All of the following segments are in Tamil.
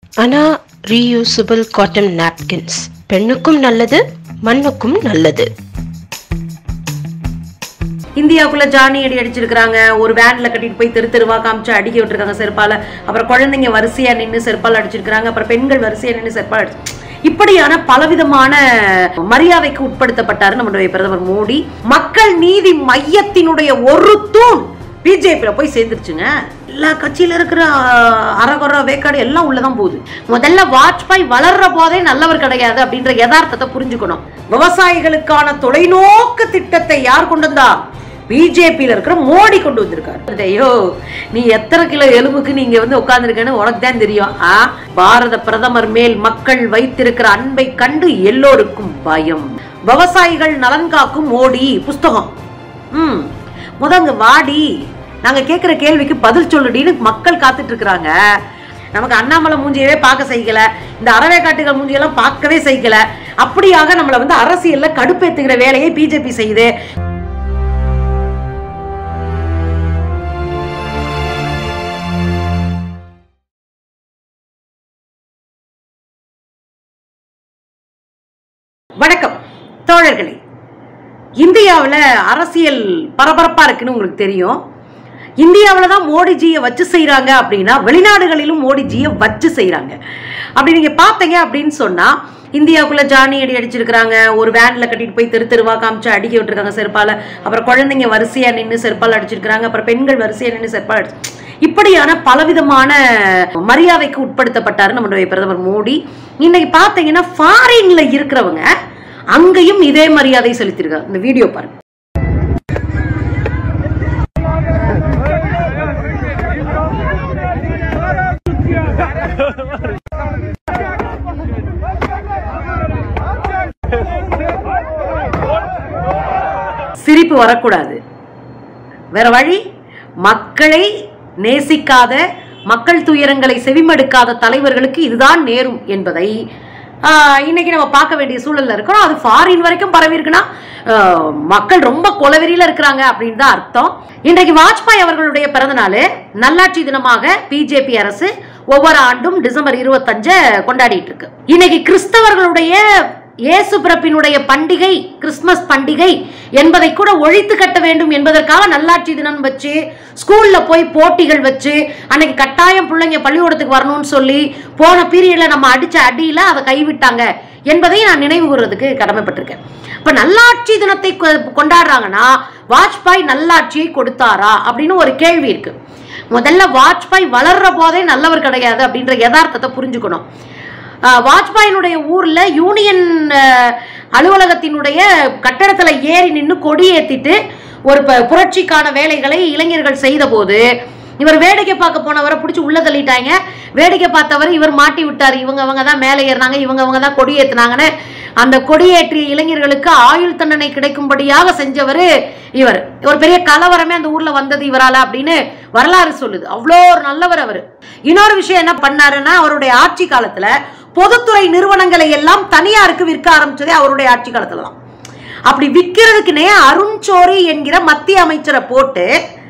அனா ரீயூசபிள் காட்டன் நாப்கின்ஸ் பெண்ணுக்கும் நல்லது மண்ணுக்கும் நல்லது இந்தியாவுக்குள்ள ஜானி அடி அடிச்சிருக்காங்க ஒரு வேன்ல கட்டிட்டு போய் தெரு தெருவா காமிச்சு அடிக்க விட்டுருக்காங்க செருப்பால அப்புறம் குழந்தைங்க வரிசையா நின்று செருப்பால் அடிச்சிருக்காங்க அப்புறம் பெண்கள் வரிசையா நின்று செருப்பால் அடிச்சு இப்படியான பலவிதமான மரியாதைக்கு உட்படுத்தப்பட்டாரு நம்முடைய பிரதமர் மோடி மக்கள் நீதி மையத்தினுடைய ஒரு தூண் பிஜேபியில போய் சேர்ந்துருச்சுங்க எல்லா கட்சியில இருக்கிற ஆஹ், அறகுறை வேக்காடு எல்லாம் உள்ளதான் போகுது முதல்ல வாஜ்பாய் வளர்ற போதே நல்லவர் கிடையாது அப்படின்ற யதார்த்தத்தை புரிஞ்சுக்கணும் விவசாயிகளுக்கான தொலைநோக்கு திட்டத்தை யார் கொண்டு வந்தா பிஜேபியில இருக்கிற மோடி கொண்டு வந்திருக்காரு ஐயோ நீ எத்தனை கிலோ எலும்புக்கு நீங்க வந்து உட்கார்ந்துருக்கேன்னு உனக்கு தான் தெரியும் ஆ பாரத பிரதமர் மேல் மக்கள் வைத்திருக்கிற அன்பை கண்டு எல்லோருக்கும் பயம் விவசாயிகள் நலன் காக்கும் மோடி புஸ்தகம் ம் முதங்க வாடி நாங்க கேட்குற கேள்விக்கு பதில் சொல்லுடின்னு மக்கள் காத்துட்டு இருக்கிறாங்க நமக்கு அண்ணாமலை மூஞ்சியவே பார்க்க சகிக்கல இந்த அறவே காட்டுகள் மூஞ்சியெல்லாம் பார்க்கவே சகிக்கல அப்படியாக நம்மளை வந்து அரசியல்ல கடுப்பேத்துகிற வேலையை பிஜேபி செய்யுது வணக்கம் தோழர்களே இந்தியாவில் அரசியல் பரபரப்பா இருக்குன்னு உங்களுக்கு தெரியும் இந்தியாவில் தான் மோடிஜியை வச்சு செய்கிறாங்க அப்படின்னா வெளிநாடுகளிலும் மோடிஜியை வச்சு செய்கிறாங்க அப்படி நீங்கள் பார்த்தீங்க அப்படின்னு சொன்னால் இந்தியாவுக்குள்ள ஜானி அடி அடிச்சிருக்கிறாங்க ஒரு வேன்ல கட்டிட்டு போய் தெரு தெருவா காமிச்சு அடிக்க விட்டுருக்காங்க செருப்பால அப்புறம் குழந்தைங்க வரிசையா நின்று செருப்பால் அடிச்சிருக்காங்க அப்புறம் பெண்கள் வரிசையா நின்று செருப்பால் அடிச்சு இப்படியான பலவிதமான மரியாதைக்கு உட்படுத்தப்பட்டாரு நம்முடைய பிரதமர் மோடி இன்னைக்கு பார்த்தீங்கன்னா ஃபாரின்ல இருக்கிறவங்க அங்கேயும் இதே மரியாதை செலுத்திருக்காங்க இந்த வீடியோ பாருங்க சிரிப்பு வரக்கூடாது வேற வழி மக்களை நேசிக்காத மக்கள் துயரங்களை செவிமடுக்காத தலைவர்களுக்கு இதுதான் நேரும் என்பதை ஆஹ், இன்னைக்கு நம்ம பார்க்க வேண்டிய சூழல்ல இருக்கிறோம் அது ஃபாரின் வரைக்கும் பரவி இருக்குன்னா ஆஹ், மக்கள் ரொம்ப கொலவெறியில இருக்கிறாங்க அப்படின்னு தான் அர்த்தம் இன்றைக்கு வாஜ்பாய் அவர்களுடைய பிறந்த நாள் நல்லாட்சி தினமாக பிஜேபி அரசு ஒவ்வொரு ஆண்டும் டிசம்பர் இருபத்தஞ்ச கொண்டாடிட்டு இருக்கு இன்னைக்கு கிறிஸ்தவர்களுடைய இயேசு பிறப்பினுடைய பண்டிகை கிறிஸ்மஸ் பண்டிகை என்பதை கூட ஒழித்து கட்ட வேண்டும் என்பதற்காக நல்லாட்சி தினம் வச்சு ஸ்கூல்ல போய் போட்டிகள் வச்சு அன்னைக்கு கட்டாயம் பிள்ளைங்க பள்ளிக்கூடத்துக்கு வரணும்னு சொல்லி போன பீரியட்ல நம்ம அடிச்ச அடியில அதை கைவிட்டாங்க என்பதை நான் நினைவு கூறுறதுக்கு கடமைப்பட்டிருக்கேன் இப்ப நல்லாட்சி தினத்தை கொ- கொண்டாடுறாங்கன்னா வாஜ்பாய் நல்லாட்சியை கொடுத்தாரா அப்படின்னு ஒரு கேள்வி இருக்கு முதல்ல வாஜ்பாய் வளர்ற போதே நல்லவர் கிடையாது அப்படின்ற யதார்த்தத்தை புரிஞ்சுக்கணும் ஆஹ் வாஜ்பாயினுடைய ஊர்ல யூனியன் ஆஹ், அலுவலகத்தினுடைய கட்டடத்துல ஏறி நின்று கொடி ஏத்திட்டு ஒரு ப- புரட்சிக்கான வேலைகளை இளைஞர்கள் செய்த போது இவர் வேடிக்கை பார்க்க போனவரை பிடிச்சி உள்ள தள்ளிட்டாங்க வேடிக்கை பார்த்தவர் இவர் மாட்டி விட்டார் இவங்க அவங்க தான் மேலே ஏறினாங்க இவங்க அவங்க தான் கொடி ஏத்துனாங்கன்னு அந்த கொடியேற்றிய இளைஞர்களுக்கு ஆயுள் தண்டனை கிடைக்கும்படியாக செஞ்சவர் இவர் ஒரு பெரிய கலவரமே அந்த ஊர்ல வந்தது இவரால அப்படின்னு வரலாறு சொல்லுது அவ்வளோ ஒரு நல்லவர் அவர் இன்னொரு விஷயம் என்ன பண்ணாருன்னா அவருடைய ஆட்சி காலத்துல பொதுத்துறை நிறுவனங்களை எல்லாம் தனியாருக்கு விற்க ஆரம்பிச்சதே அவருடைய ஆட்சி காலத்துல தான் அப்படி விற்கிறதுக்குனே அருண்சோரி என்கிற மத்திய அமைச்சரை போட்டு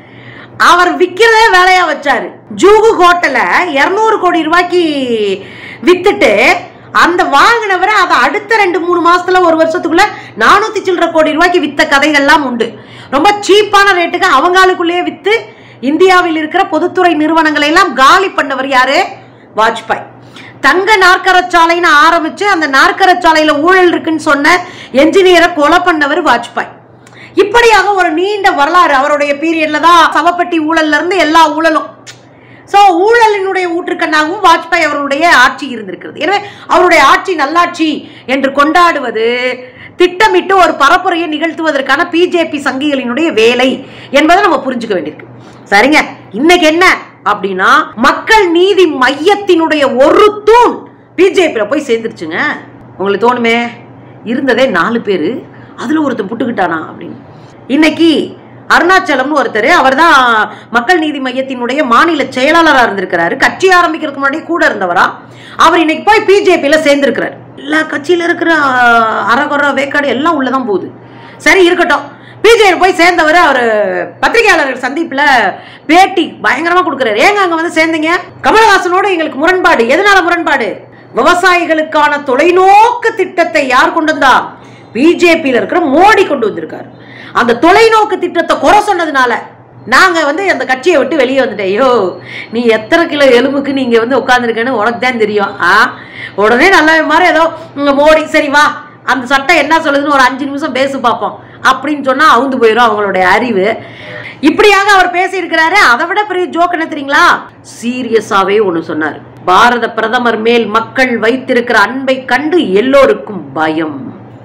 அவர் விற்கிறதே வேலையா வச்சாரு ஜூகு ஹோட்டலை இரநூறு கோடி ரூபாய்க்கு வித்துட்டு அந்த வாங்கினவரை அதை அடுத்த ரெண்டு மூணு மாசத்துல ஒரு வருஷத்துக்குள்ள நானூத்தி சில்லற கோடி ரூபாய்க்கு வித்த கதைகள்லாம் உண்டு ரொம்ப சீப்பான ரேட்டுக்கு அவங்களுக்குள்ளேயே வித்து இந்தியாவில் இருக்கிற பொதுத்துறை நிறுவனங்களை எல்லாம் காலி பண்ணவர் யாரு வாஜ்பாய் தங்க நாற்கரச்சாலைன்னு ஆரம்பிச்சு அந்த நாற்கரச்சாலையில ஊழல் இருக்குன்னு சொன்ன என்ஜினியரை கொலை பண்ணவர் வாஜ்பாய் இப்படியாக ஒரு நீண்ட வரலாறு அவருடைய பீரியட்ல தான் சவப்பட்டி ஊழல்ல இருந்து எல்லா ஊழலும் ஸோ ஊழலினுடைய ஊற்றுக்கண்ணாகவும் வாஜ்பாய் அவருடைய ஆட்சி இருந்திருக்கிறது எனவே அவருடைய ஆட்சி நல்லாட்சி என்று கொண்டாடுவது திட்டமிட்டு ஒரு பரப்புரையை நிகழ்த்துவதற்கான பிஜேபி சங்கிகளினுடைய வேலை என்பதை நம்ம புரிஞ்சுக்க வேண்டியிருக்கு சரிங்க இன்னைக்கு என்ன அப்படின்னா மக்கள் நீதி மையத்தினுடைய ஒரு தூண் பிஜேபியில போய் சேர்ந்துருச்சுங்க உங்களுக்கு தோணுமே இருந்ததே நாலு பேர் அதுல ஒருத்தன் புட்டுக்கிட்டானா அப்படின்னு இன்னைக்கு அருணாச்சலம்னு ஒருத்தர் அவர்தான் மக்கள் நீதி மையத்தினுடைய மாநில செயலாளராக இருந்திருக்கிறாரு கட்சி ஆரம்பிக்கிறதுக்கு முன்னாடி கூட இருந்தவரா அவர் இன்னைக்கு போய் பிஜேபியில் சேர்ந்திருக்கிறார் எல்லா கட்சியில இருக்கிற ஆஹ், அறகுறை வேக்காடு எல்லாம் உள்ளதான் போகுது சரி இருக்கட்டும் பிஜேபி போய் சேர்ந்தவர் அவர் பத்திரிகையாளர்கள் சந்திப்புல பேட்டி பயங்கரமா கொடுக்குறாரு ஏங்க அங்க வந்து சேர்ந்தீங்க கமலஹாசனோட எங்களுக்கு முரண்பாடு எதனால முரண்பாடு விவசாயிகளுக்கான தொலைநோக்கு திட்டத்தை யார் கொண்டு வந்தா பிஜேபியில இருக்கிற மோடி கொண்டு வந்திருக்காரு அந்த தொலைநோக்கு திட்டத்தை குறை சொன்னதுனால நாங்க வந்து அந்த கட்சியை விட்டு வெளியே வந்துட்டேன் ஐயோ நீ எத்தனை கிலோ எலும்புக்கு நீங்க வந்து உட்காந்துருக்கேன்னு உனக்கு தான் தெரியும் ஆ உடனே நல்ல மாதிரி ஏதோ உங்க மோடி சரி வா அந்த சட்டம் என்ன சொல்லுதுன்னு ஒரு அஞ்சு நிமிஷம் பேசு பார்ப்போம் அப்படின்னு சொன்னா அவுந்து போயிடும் அவங்களுடைய அறிவு இப்படியாக அவர் பேசியிருக்கிறாரு அதை விட பெரிய ஜோக் என்ன தெரியுங்களா சீரியஸாவே ஒண்ணு சொன்னார் பாரத பிரதமர் மேல் மக்கள் வைத்திருக்கிற அன்பை கண்டு எல்லோருக்கும் பயம்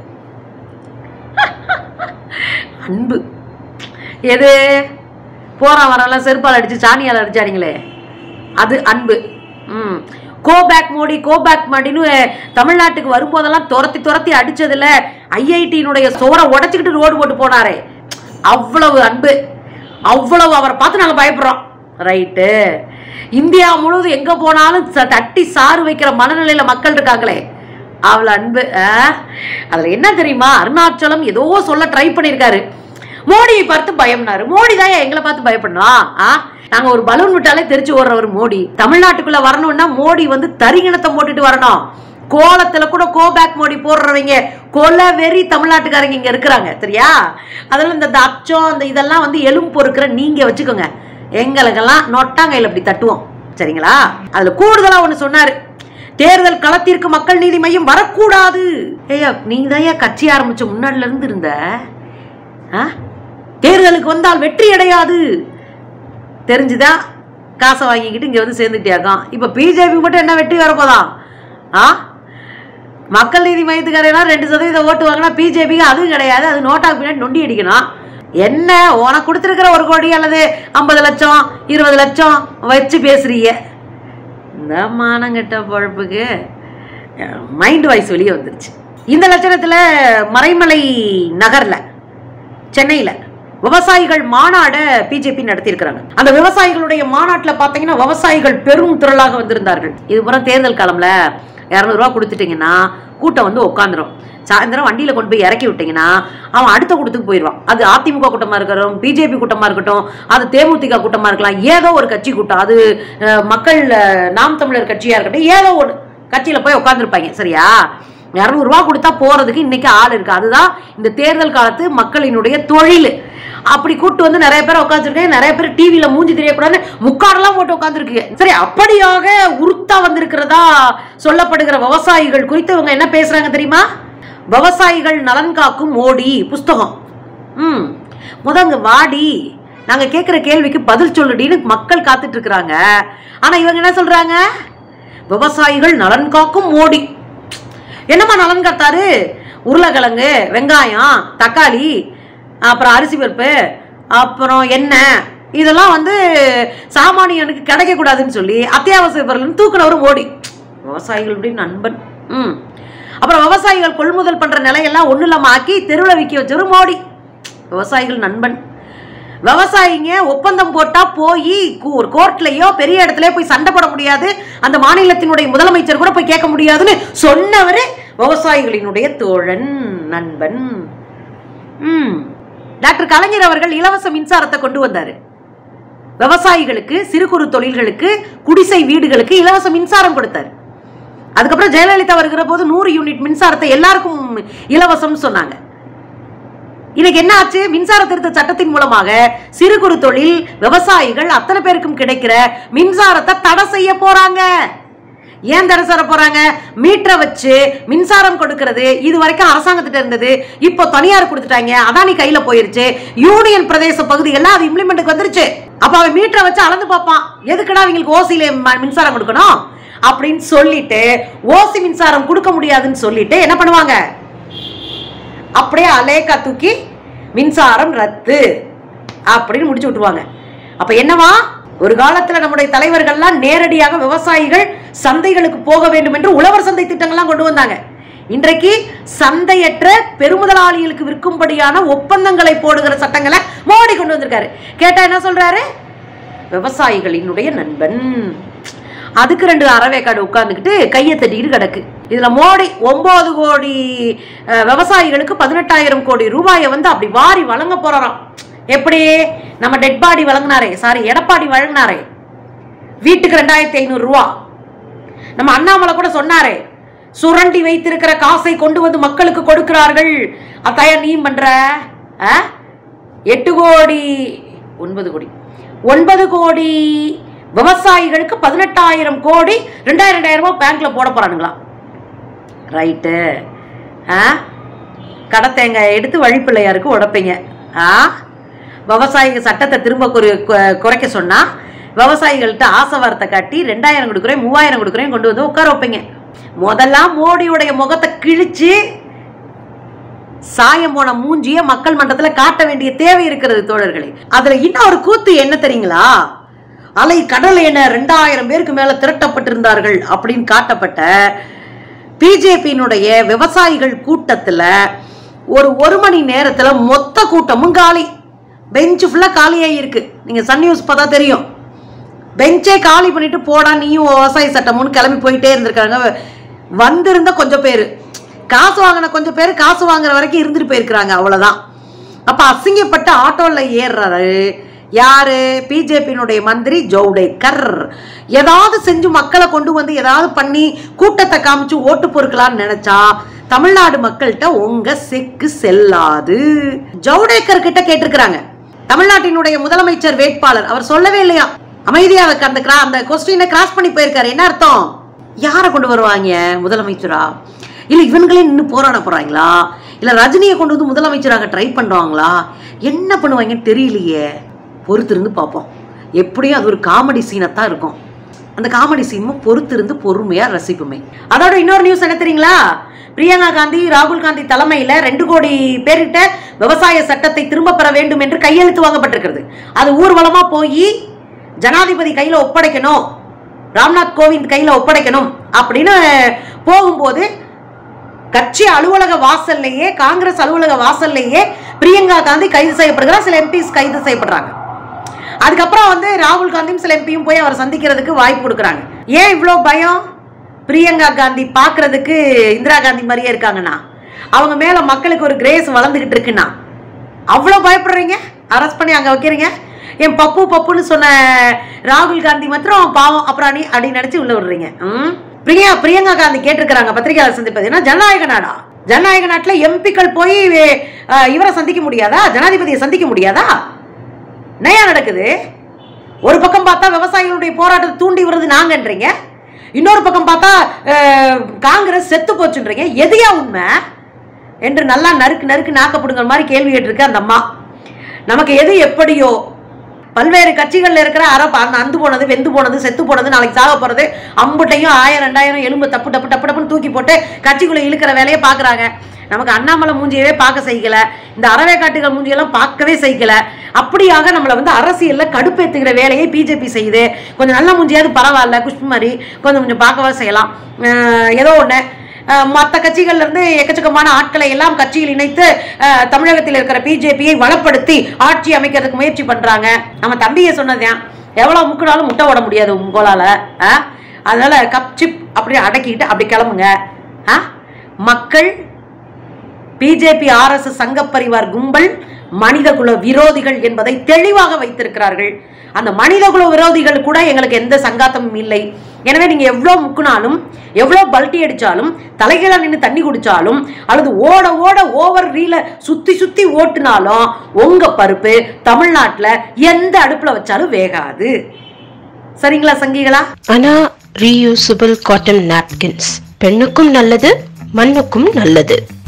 அன்பு எது போறான் வரலாம் செருப்பால் அடிச்சு சாணியால் அடிச்சாடிங்களே அது அன்பு ம் go back Modi go back மோடின்னு தமிழ்நாட்டுக்கு வரும்போதெல்லாம் துரத்தி துரத்தி அடிச்சதுல ஐஐடியினுடைய சோரை உடைச்சிக்கிட்டு ரோடு போட்டு போனாரே அவ்வளவு அன்பு அவ்வளவு அவரை பார்த்து நாங்கள் பயப்படுறோம் ரைட்டு இந்தியா முழுவதும் எங்க போனாலும் ச- தட்டி சாறு வைக்கிற மனநிலையில மக்கள் இருக்காங்களே அவ்வளோ அன்பு ஆ? அதுல என்ன தெரியுமா அருணாச்சலம் ஏதோ சொல்ல ட்ரை பண்ணியிருக்காரு மோடியை பார்த்து பயம்னாரு மோடி தான் எங்களை பார்த்து பயப்படணும் ஆ நாங்க ஒரு பலூன் விட்டாலே தெரிச்சு ஓடுறவர் மோடி தமிழ்நாட்டுக்குள்ள வரணும்னா மோடி வந்து தரிகிணத்தை போட்டுட்டு வரணும் கோலத்துல கூட கோ பேக் மோடி போடுறவங்க கொலை வெறி தமிழ்நாட்டுக்காரங்க இங்க இருக்கிறாங்க சரியா அதெல்லாம் இந்த இந்த அச்சம் இந்த இதெல்லாம் வந்து எலும்பு பொறுக்கிற நீங்க வச்சுக்கோங்க எங்களுக்கெல்லாம் நொட்டாங்கையில் அப்படி தட்டுவோம் சரிங்களா அதுல கூடுதலா ஒண்ணு சொன்னாரு தேர்தல் களத்திற்கு மக்கள் நீதி மையம் வரக்கூடாது ஏய்யா நீங்க தான் கட்சி ஆரம்பிச்ச முன்னாடில இருந்து இருந்த ஆ? தேர்தலுக்கு வந்தால் வெற்றி அடையாது தெரிஞ்சுதான் காசை வாங்கிக்கிட்டு இங்க வந்து சேர்ந்துட்டியாக்காம் இப்ப பிஜேபி மட்டும் என்ன வெற்றி வரப்போதான் ஆ மக்கள் நீதி மையத்துக்காரெல்லாம் ரெண்டு சதவீதம் ஓட்டு வாங்கினா பிஜேபிக்கு அதுவும் கிடையாது அது நோட்டாக்கு பின்னாடி நொண்டி அடிக்கணும் என்ன உனக்கு கொடுத்துருக்கிற ஒரு கோடி அல்லது ஐம்பது லட்சம் இருபது லட்சம் வச்சு பேசுறீங்க இந்த மானங்கெட்ட பொழப்புக்கு மைண்ட் வாய்ஸ் வெளியே வந்துருச்சு இந்த லட்சணத்தில் மறைமலை நகர்ல சென்னையில விவசாயிகள் மாநாட பிஜேபி நடத்தியிருக்கிறாங்க அந்த விவசாயிகளுடைய மாநாட்டில் பார்த்தீங்கன்னா விவசாயிகள் பெரும் திரளாக வந்திருந்தார்கள் இது புறம் தேர்தல் காலம்ல இரநூறுவா கொடுத்துட்டீங்கன்னா கூட்டம் வந்து உட்காந்துரும் சாயந்தரம் வண்டியில கொண்டு போய் இறக்கி விட்டீங்கன்னா அவன் அடுத்த கூட்டத்துக்கு போயிடுவான் அது அதிமுக கூட்டமா இருக்கட்டும் பிஜேபி கூட்டமா இருக்கட்டும் அது தேமுதிக கூட்டமா இருக்கலாம் ஏதோ ஒரு கட்சி கூட்டம் அது அஹ், மக்கள் அஹ், நாம் தமிழர் கட்சியா இருக்கட்டும் ஏதோ ஒரு கட்சியில போய் உட்காந்துருப்பாங்க சரியா இரநூறுவா கொடுத்தா போறதுக்கு இன்னைக்கு ஆள் இருக்கு அதுதான் இந்த தேர்தல் காலத்து மக்களினுடைய தொழில் அப்படி கூட்டு வந்து நிறைய பேர் உட்காந்துருக்கேன் நிறைய பேர் டிவியில மூஞ்சி தெரியக்கூடாது முக்காடெல்லாம் போட்டு உட்காந்துருக்கு சரி அப்படியாக உருத்தா வந்திருக்கிறதா சொல்லப்படுகிற விவசாயிகள் குறித்து இவங்க என்ன பேசுறாங்க தெரியுமா விவசாயிகள் நலன் காக்கும் மோடி புஸ்தகம் ம் முதங்க வாடி நாங்க கேட்குற கேள்விக்கு பதில் சொல்லுடின்னு மக்கள் காத்துட்டு இருக்கிறாங்க ஆனா இவங்க என்ன சொல்றாங்க விவசாயிகள் நலன் காக்கும் மோடி என்னம்மா நலன் காத்தாரு உருளைக்கிழங்கு வெங்காயம் தக்காளி அப்புறம் அரிசி பருப்பு அப்புறம் எண்ணெய் இதெல்லாம் வந்து சாமானியனுக்கு கிடைக்கக்கூடாதுன்னு சொல்லி அத்தியாவசிய பொருள்னு தூக்குனவரும் மோடி விவசாயிகளுடைய நண்பன் ம் அப்புறம் விவசாயிகள் கொள்முதல் பண்ற நிலையெல்லாம் ஒன்றும் இல்லாம ஆக்கி தெருவில் விற்க வச்சவர் மோடி விவசாயிகள் நண்பன் விவசாயிங்க ஒப்பந்தம் போட்டா போய் ஒரு கோர்ட்லயோ பெரிய இடத்துலயோ போய் சண்டை போட முடியாது அந்த மாநிலத்தினுடைய முதலமைச்சர் கூட போய் கேட்க முடியாதுன்னு சொன்னவர் விவசாயிகளினுடைய தோழன் நண்பன் ம் டாக்டர் கலைஞர் அவர்கள் இலவச மின்சாரத்தை கொண்டு வந்தாரு விவசாயிகளுக்கு சிறு குறு தொழில்களுக்கு குடிசை வீடுகளுக்கு இலவச மின்சாரம் கொடுத்தாரு அதுக்கப்புறம் ஜெயலலிதா வருகிற போது நூறு யூனிட் மின்சாரத்தை எல்லாருக்கும் இலவசம்னு சொன்னாங்க இன்னைக்கு என்ன ஆச்சு மின்சார திருத்த சட்டத்தின் மூலமாக சிறு குறு தொழில் விவசாயிகள் அத்தனை பேருக்கும் கிடைக்கிற மின்சாரத்தை தடை செய்ய போறாங்க ஏன் தடை செய்ய போறாங்க மீட்டரை வச்சு மின்சாரம் கொடுக்கிறது இது வரைக்கும் அரசாங்கத்திட்ட இருந்தது இப்போ தனியார் கொடுத்துட்டாங்க அதானி கையில போயிருச்சு யூனியன் பிரதேச பகுதிகள்ல அது இம்ப்ளிமெண்ட்டுக்கு வந்துருச்சு அப்ப அவன் மீட்டரை வச்சு அளந்து பார்ப்பான் எதுக்குடா அவங்களுக்கு ஓசியில ம- மின்சாரம் கொடுக்கணும் அப்படின்னு சொல்லிட்டு ஓசி மின்சாரம் கொடுக்க முடியாதுன்னு சொல்லிட்டு என்ன பண்ணுவாங்க அப்படியே அலேக்கா தூக்கி மின்சாரம் ரத்து அப்படின்னு முடிச்சு விட்டுருவாங்க அப்ப என்னவா ஒரு காலத்துல நம்முடைய தலைவர்கள்லாம் நேரடியாக விவசாயிகள் சந்தைகளுக்கு போக வேண்டும் என்று உழவர் சந்தை திட்டங்கள்லாம் கொண்டு வந்தாங்க இன்றைக்கு சந்தையற்ற பெருமுதலாளிகளுக்கு விற்கும்படியான ஒப்பந்தங்களை போடுகிற சட்டங்களை மோடி கொண்டு வந்திருக்காரு கேட்டா என்ன சொல்றாரு விவசாயிகளினுடைய நண்பன் அதுக்கு ரெண்டு அறவேக்காடு உட்கார்ந்துக்கிட்டு கையை தட்டிக்கிட்டு கிடக்கு இதுல மோடி ஒன்பது கோடி அஹ், விவசாயிகளுக்கு பதினெட்டாயிரம் கோடி ரூபாயை வந்து அப்படி வாரி வழங்க போறாராம் எப்படி நம்ம டெட் பாடி வழங்கினாரே சாரி எடப்பாடி வழங்கினாரே வீட்டுக்கு ரெண்டாயிரத்தி ஐநூறு ரூபா நம்ம அண்ணாமலை கூட சொன்னாரே சுரண்டி வைத்திருக்கிற காசை கொண்டு வந்து மக்களுக்கு கொடுக்கிறார்கள் அத்தாயா நீ பண்ற ஆ? எட்டு கோடி ஒன்பது கோடி ஒன்பது கோடி விவசாயிகளுக்கு பதினெட்டாயிரம் கோடி ரெண்டாயிரம் ரெண்டாயிரம் ரூபாய் பேங்க்ல போட போறானுங்களா ரைட்டு ஆ கடை தேங்காய் எடுத்து வழிப்பிள்ளையாருக்கு உடைப்பீங்க ஆ விவசாயிங்க சட்டத்தை திரும்ப குறை- கு- குறைக்க சொன்னா விவசாயிகள்கிட்ட ஆசை வார்த்தை காட்டி ரெண்டாயிரம் கொடுக்குறேன் மூவாயிரம் கொடுக்குறேன் கொண்டு வந்து உட்கார வைப்பீங்க முதல்லாம் மோடியுடைய முகத்தை கிழிச்சு சாயம் போன மூஞ்சிய மக்கள் மன்றத்துல காட்ட வேண்டிய தேவை இருக்கிறது தோழர்களே அதுல இன்னும் ஒரு கூத்து என்ன தெரியுங்களா அலை கடல் என ரெண்டாயிரம் பேருக்கு மேல திரட்டப்பட்டிருந்தார்கள் அப்படின்னு காட்டப்பட்ட பிஜேபியினுடைய விவசாயிகள் கூட்டத்துல ஒரு ஒரு மணி நேரத்துல மொத்த கூட்டமும் காலி பெஞ்சு ஃபுல்லா காலியாகி இருக்கு நீங்க சன் நியூஸ் பார்த்தா தெரியும் பெஞ்சே காலி பண்ணிட்டு போடா நீயும் விவசாய சட்டமுன்னு கிளம்பி போயிட்டே இருந்திருக்காங்க வந்திருந்த கொஞ்சம் பேர் காசு வாங்கின கொஞ்சம் பேர் காசு வாங்குற வரைக்கும் இருந்துட்டு போயிருக்கிறாங்க அவ்வளவுதான் அப்ப அசிங்கப்பட்ட ஆட்டோல ஏறுறாரு யாரு பிஜேபியினுடைய மந்திரி ஜவுடேகர் ஏதாவது செஞ்சு மக்களை கொண்டு வந்து ஏதாவது பண்ணி கூட்டத்தை காமிச்சு ஓட்டு பொறுக்கலாம்னு நினைச்சா தமிழ்நாடு மக்கள்கிட்ட உங்க செக்கு செல்லாது ஜவுடேகர் கிட்ட கேட்டிருக்கிறாங்க தமிழ்நாட்டினுடைய முதலமைச்சர் வேட்பாளர் அவர் சொல்லவே இல்லையா அமைதியா இருக்க அந்த கிரா அந்த கொஸ்டினை கிராஸ் பண்ணி போயிருக்காரு என்ன அர்த்தம் யாரை கொண்டு வருவாங்க முதலமைச்சரா இல்ல இவங்களே நின்று போராட போறாங்களா இல்ல ரஜினியை கொண்டு வந்து முதலமைச்சராக ட்ரை பண்றாங்களா என்ன பண்ணுவாங்கன்னு தெரியலையே பொறுத்திருந்து பார்ப்போம் எப்படியும் அது ஒரு காமெடி சீனத்தான் இருக்கும் அந்த காமெடி சீனும் பொறுத்திருந்து பொறுமையா ரசிப்புமே அதோட இன்னொரு நியூஸ் என்ன தெரியுங்களா பிரியங்கா காந்தி ராகுல் காந்தி தலைமையில ரெண்டு கோடி பேர்கிட்ட விவசாய சட்டத்தை திரும்ப பெற வேண்டும் என்று கையெழுத்து வாங்கப்பட்டிருக்கிறது அது ஊர்வலமா போய் ஜனாதிபதி கையில ஒப்படைக்கணும் ராம்நாத் கோவிந்த் கையில ஒப்படைக்கணும் அப்படின்னு போகும்போது கட்சி அலுவலக வாசல்லையே காங்கிரஸ் அலுவலக வாசல்லையே பிரியங்கா காந்தி கைது செய்யப்படுகிறார் சில எம்பிஸ் கைது செய்யப்படுறாங்க அதுக்கப்புறம் வந்து ராகுல் காந்தியும் சில எம்பியும் போய் அவர் சந்திக்கிறதுக்கு வாய்ப்பு கொடுக்குறாங்க ஏன் இவ்வளோ பயம் பிரியங்கா காந்தி பார்க்கறதுக்கு இந்திரா காந்தி மாதிரியே இருக்காங்கண்ணா அவங்க மேல மக்களுக்கு ஒரு கிரேஸ் வளர்ந்துகிட்டு இருக்குண்ணா அவ்வளோ பயப்படுறீங்க அரெஸ்ட் பண்ணி அங்கே வைக்கிறீங்க என் பப்பு பப்புன்னு சொன்ன ராகுல் காந்தி மாத்திரம் பாவம் அப்புறம் நீ அப்படின்னு நினைச்சு உள்ள விடுறீங்க ம்? பிரியா பிரியங்கா காந்தி கேட்டிருக்கிறாங்க பத்திரிகையாளர் சந்திப்பது ஏன்னா ஜனநாயக நாடா ஜனநாயக நாட்டில் எம்பிக்கள் போய் அஹ், இவரை சந்திக்க முடியாதா ஜனாதிபதியை சந்திக்க முடியாதா நயா நடக்குது ஒரு பக்கம் பார்த்தா விவசாயிகளுடைய போராட்டத்தை தூண்டி விடுறது நாங்கன்றீங்க இன்னொரு பக்கம் பார்த்தா அஹ், காங்கிரஸ் செத்து போச்சுன்றீங்க எதையா உண்மை என்று நல்லா நறுக்கு நறுக்கு நாக்கப்படுங்கிற மாதிரி கேள்வி கேட்டிருக்கு அந்த அம்மா நமக்கு எது எப்படியோ பல்வேறு கட்சிகள்ல இருக்கிற அரை ப- அந்து போனது வெந்து போனது செத்து போனது நாளைக்கு சாக போறது அம்புட்டையும் ஆயிரம் ரெண்டாயிரம் எலும்பு தப்பு டப்பு டப்பு டப்புன்னு தூக்கி போட்டு கட்சிக்குள்ள இழுக்கிற வேலையை பாக்குறாங்க நமக்கு அண்ணாமலை மூஞ்சியவே பார்க்க செய்யல இந்த அறவேக்காட்டுகள் மூஞ்சியெல்லாம் பார்க்கவே செய்யல அப்படியாக நம்மளை வந்து அரசியல்ல கடுப்பேத்துகிற வேலையை பிஜேபி செய்யுது கொஞ்சம் நல்ல மூஞ்சியாவது பரவாயில்ல குஷ்பு மாதிரி கொஞ்சம் கொஞ்சம் பார்க்கவா செய்யலாம் அஹ் ஏதோ ஒன்று மற்ற கட்சிகள்ல இருந்து எக்கச்சக்கமான ஆட்களை எல்லாம் கட்சியில் இணைத்து அஹ், தமிழகத்தில் இருக்கிற பிஜேபியை வளப்படுத்தி ஆட்சி அமைக்கிறதுக்கு முயற்சி பண்றாங்க நம்ம தம்பியை சொன்னதேன் எவ்வளவு முக்குனாலும் முட்டை ஓட முடியாது உங்களால அஹ்? அதனால கப் சிப் அப்படி அடக்கிட்டு அப்படி கிளம்புங்க அஹ்? மக்கள் பிஜேபி ஆர்எஸ்எஸ் சங்க பரிவார் கும்பல் மனிதகுல விரோதிகள் என்பதை தெளிவாக வைத்திருக்கிறார்கள் அந்த மனிதகுல விரோதிகள் கூட எங்களுக்கு எந்த சங்காத்தமும் இல்லை எனவே நீங்க எவ்வளவு முக்குனாலும் எவ்வளவு பல்ட்டி அடிச்சாலும் தலைகீழா நின்று தண்ணி குடிச்சாலும் அல்லது ஓட ஓட ஓவர் ரீல சுத்தி சுத்தி ஓட்டுனாலும் உங்க பருப்பு தமிழ்நாட்டுல எந்த அடுப்புல வச்சாலும் வேகாது சரிங்களா சங்கிகளா ஆனா ரீயூசபிள் காட்டன் நாப்கின்ஸ் பெண்ணுக்கும் நல்லது மண்ணுக்கும் நல்லது